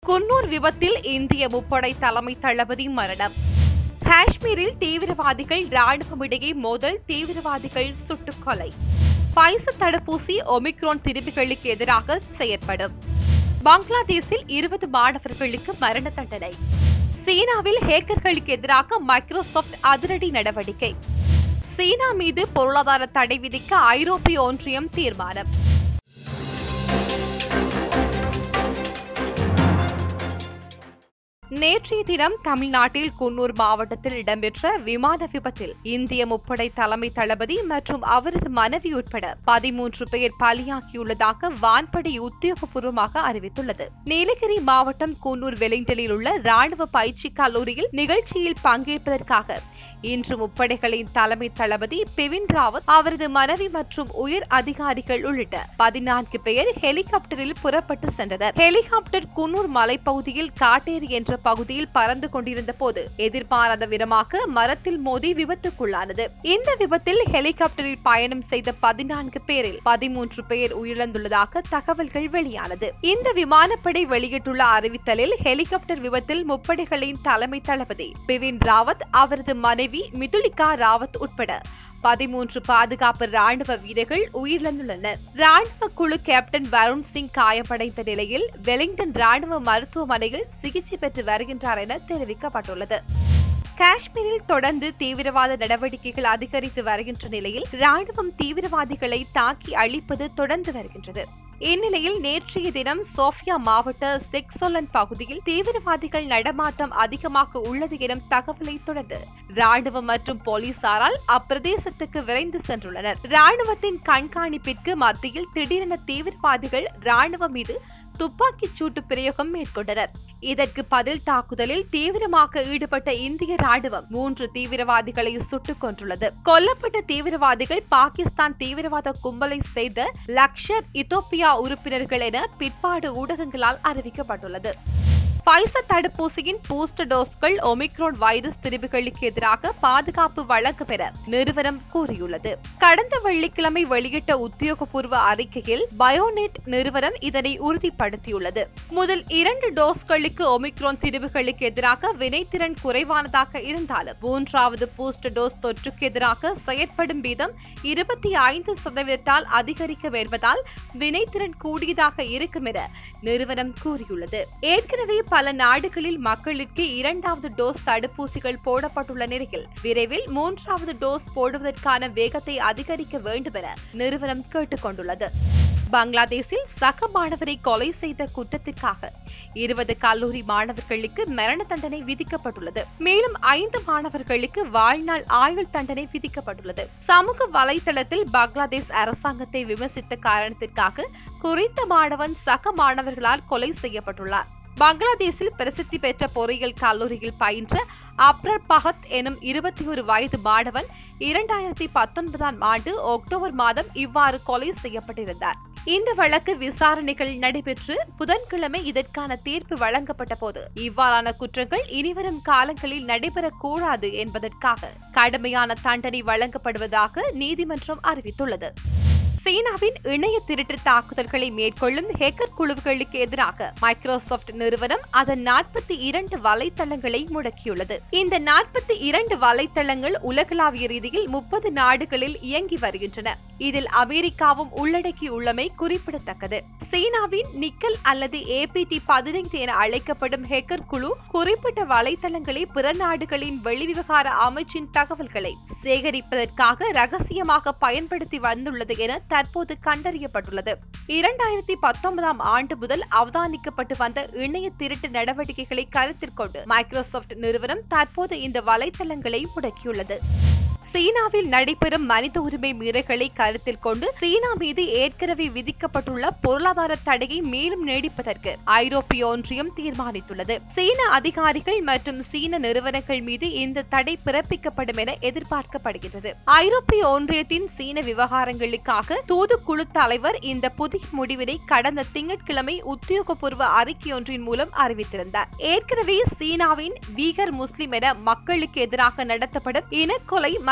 குன்னூர் விபத்தில் இந்திய முப்படை தலைமை தளபதி மரணம் காஷ்மீரில் தீவிரவாதிகள் ராணுவம் இடையே மோதல் தீவிரவாதிகள் சுட்டுக் கொலை பைசர் தடுப்பூசி ஒமிக்ரோன் திரும்பிகளுக்கு எதிராக செயற்படும் பங்களாதேஷில் இருபது மாணவர்களுக்கு மரண தண்டனை சீனாவில் ஹேக்கர்களுக்கு எதிராக மைக்ரோசாப்ட் அதிரடி நடவடிக்கை சீனா மீது பொருளாதார தடை விதிக்க ஐரோப்பிய ஒன்றியம் தீர்மானம் நேற்றைய தினம் தமிழ்நாட்டில் குன்னூர் மாவட்டத்தில் இடம்பெற்ற விமான விபத்தில் இந்திய முப்படை தலைமை தளபதி மற்றும் அவரது மனைவி உட்பட பதிமூன்று பேர் பலியாகியுள்ளதாக வான்படை உத்தியோகபூர்வமாக அறிவித்துள்ளது நீலகிரி மாவட்டம் குன்னூர் வெலிங்டனில் உள்ள ராணுவ பயிற்சி கல்லூரியில் நிகழ்ச்சியில் பங்கேற்பதற்காக இன்று முப்படைகளின் தலைமை தளபதி பிபின் ராவத் அவரது மனைவி மற்றும் உயர் அதிகாரிகள் உள்ளிட்ட பதினான்கு பேர் ஹெலிகாப்டரில் புறப்பட்டு சென்றனர் ஹெலிகாப்டர் குன்னூர் மலைப்பகுதியில் காட்டேரி என்ற பகுதியில் பறந்து கொண்டிருந்த போது எதிர்பாராத விதமாக மரத்தில் மோதி விபத்துக்குள்ளானது இந்த விபத்தில் ஹெலிகாப்டரில் பயணம் செய்த பதினான்கு பேரில் பதிமூன்று பேர் உயிரிழந்துள்ளதாக தகவல்கள் வெளியானது இந்த விமானப்படை வெளியிட்டுள்ள அறிவித்தலில் ஹெலிகாப்டர் விபத்தில் முப்படைகளின் தலைமை தளபதி பிபின் ராவத் அவரது மனைவி மிதுலிகா ராவத் உட்பட பதிமூன்று பாதுகாப்பு ராணுவ வீரர்கள் உயிரிழந்துள்ளனர் ராணுவ குழு கேப்டன் வருண் சிங் காயமடைந்த நிலையில் வெலிங்டன் ராணுவ மருத்துவமனையில் சிகிச்சை பெற்று வருகின்றார் என தெரிவிக்கப்பட்டுள்ளது காஷ்மீரில் தொடர்ந்து தீவிரவாத நடவடிக்கைகள் அதிகரித்து வருகின்ற நிலையில் ராணுவம் தீவிரவாதிகளை தாக்கி அழிப்பது தொடர்ந்து வருகின்றது இந்நிலையில் நேற்றைய தினம் சோஃபியா மாவட்ட செக்சோலன் பகுதியில் தீவிரவாதிகள் நடமாட்டம் அதிகமாக உள்ளது எனும் தகவலை தொடர்ந்து ராணுவம் மற்றும் போலீசாரால் அப்பிரதேசத்துக்கு விரைந்து சென்றுள்ளனர் ராணுவத்தின் கண்காணிப்பிற்கு மத்தியில் திடீரென தீவிரவாதிகள் ராணுவம் மீது துப்பாக்கிச் சூட்டு பிரயோகம் மேற்கொண்டனர் இதற்கு பதில் தாக்குதலில் தீவிரமாக ஈடுபட்ட இந்திய ராணுவம் மூன்று தீவிரவாதிகளை சுட்டுக் கொண்டுள்ளது கொல்லப்பட்ட தீவிரவாதிகள் பாகிஸ்தான் தீவிரவாத கும்பலை செய்த லக்ஷர் இத்தோப்பியா உறுப்பினர்கள் என பிற்பாடு ஊடகங்களால் அறிவிக்கப்பட்டுள்ளது பைசர் தடுப்பூசியின் பூஸ்டர் டோஸ்கள் ஒமிக்ரோன் வைரஸ் திரிவுகளுக்கு எதிராக பாதுகாப்பு வழங்க பெற நிறுவனம் கூறியுள்ளது கடந்த வெள்ளிக்கிழமை வெளியிட்ட உத்தியோகபூர்வ அறிக்கையில் பயோநெட் நிறுவனம் இதனை உறுதிப்படுத்தியுள்ளது முதல் இரண்டு டோஸ்களுக்கு ஒமிக்ரோன் திரிவுகளுக்கு எதிராக வினைத்திறன் குறைவானதாக இருந்தாலும் மூன்றாவது பூஸ்டர் டோஸ் தொற்றுக்கு எதிராக செயற்படும் வீதம் இருபத்தி ஐந்து சதவீதத்தால் அதிகரிக்க வருவதால் வினைத்திறன் கூடியதாக இருக்கும் என நிறுவனம் கூறியுள்ளது ஏற்கனவே பல நாடுகளில் மக்களுக்கு இரண்டாவது டோஸ் தடுப்பூசிகள் போடப்பட்டுள்ள நிலையில் விரைவில் மூன்றாவது டோஸ் போடுவதற்கான வேகத்தை அதிகரிக்க வேண்டும் என நிறுவனம் கேட்டுக் கொண்டுள்ளது பங்களாதேஷில் சக மாணவரை கொலை செய்த குற்றத்திற்காக இருபது கல்லூரி மாணவர்களுக்கு மரண தண்டனை விதிக்கப்பட்டுள்ளது மேலும் ஐந்து மாணவர்களுக்கு வாழ்நாள் ஆயுள் தண்டனை விதிக்கப்பட்டுள்ளது சமூக வலைதளத்தில் பங்களாதேஷ் அரசாங்கத்தை விமர்சித்த காரணத்திற்காக குறித்த மாணவன் சக மாணவர்களால் கொலை செய்யப்பட்டுள்ளார் பங்களாதேஷில் பிரசித்தி பெற்ற பொறியியல் கல்லூரியில் பயின்ற அப்ரர் பகத் எனும் இருபத்தி ஒரு வயது மாணவன் இரண்டாயிரத்தி பத்தொன்பதாம் ஆண்டு அக்டோபர் மாதம் இவ்வாறு கொலை செய்யப்பட்டிருந்தார் இந்த வழக்கு விசாரணைகள் நடைபெற்று புதன்கிழமை இதற்கான தீர்ப்பு வழங்கப்பட்ட போது இவ்வாறான குற்றங்கள் இனிவரும் காலங்களில் நடைபெறக்கூடாது என்பதற்காக கடுமையான தண்டனை வழங்கப்படுவதாக நீதிமன்றம் அறிவித்துள்ளது சீனாவின் இணைய திருட்டு தாக்குதல்களை மேற்கொள்ளும் ஹேக்கர் குழுவுகளுக்கு எதிராக மைக்ரோசாப்ட் நிறுவனம் அதன் நாற்பத்தி இரண்டு வலைத்தளங்களை முடக்கியுள்ளது இந்த நாற்பத்தி இரண்டு வலைத்தளங்கள் உலகளாவிய ரீதியில் முப்பது நாடுகளில் இயங்கி வருகின்றன இதில் அமெரிக்காவும் உள்ளடக்கியுள்ளமை குறிப்பிடத்தக்கது சீனாவின் நிக்கல் அல்லது ஏபிடி பதினைந்து என அழைக்கப்படும் ஹேக்கர் குழு குறிப்பிட்ட வலைத்தளங்களை பிற நாடுகளின் வெளிவிவகார அமைச்சின் தகவல்களை சேகரிப்பதற்காக ரகசியமாக பயன்படுத்தி வந்துள்ளது என தற்போது கண்டறியப்பட்டுள்ளது இரண்டாயிரத்தி பத்தொன்பதாம் ஆண்டு முதல் அவதானிக்கப்பட்டு வந்த இணைய திருட்டு நடவடிக்கைகளை கருத்தில் கொண்டு மைக்ரோசாப்ட் நிறுவனம் தற்போது இந்த வலைத்தளங்களை முடக்கியுள்ளது சீனாவில் நடைபெறும் மனித உரிமை மீறல்களை கருத்தில் கொண்டு சீனா மீது ஏற்கனவே விதிக்கப்பட்டுள்ள பொருளாதார தடையை மேலும் நீடிப்பதற்கு ஐரோப்பிய ஒன்றியம் தீர்மானித்துள்ளது சீன அதிகாரிகள் மற்றும் சீன நிறுவனங்கள் மீது இந்த தடை பிறப்பிக்கப்படும் என எதிர்பார்க்கப்படுகிறது ஐரோப்பிய ஒன்றியத்தின் சீன விவகாரங்களுக்காக தூதுக்குழு தலைவர் இந்த புதிய முடிவினை கடந்த திங்கட்கிழமை உத்தியோகபூர்வ அறிக்கையொன்றின் மூலம் அறிவித்திருந்தார் ஏற்கனவே சீனாவின் வீகர் முஸ்லிம் என மக்களுக்கு எதிராக நடத்தப்படும் இனக்கொலை மற்றும்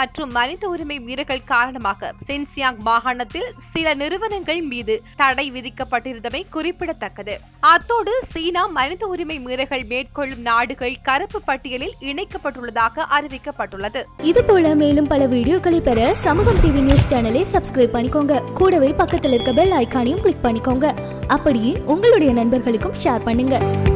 மற்றும் மனித உரிமை மீறல்கள் காரணமாக சின்சியாங் மாகாணத்தில் சில நிறுவனங்கள் மீது தடை விதிக்கப்பட்டிருந்தமை குறிப்பிடத்தக்கது அத்தோடு சீனா மனித உரிமை மீறல்கள் மேற்கொள்ளும் நாடுகள் கருப்பு பட்டியலில் இணைக்கப்பட்டுள்ளதாக அறிவிக்கப்பட்டுள்ளது இது போல மேலும் பல வீடியோக்களை பெற சமூகம் டிவி நியூஸ் சேனலை சப்ஸ்கிரைப் பண்ணிக்கோங்க கூடவே பக்கத்தில் இருக்க பெல் ஐகானையும் கிளிக் பண்ணிக்கோங்க அப்படியே உங்களுடைய நண்பர்களுக்கும் ஷேர் பண்ணுங்க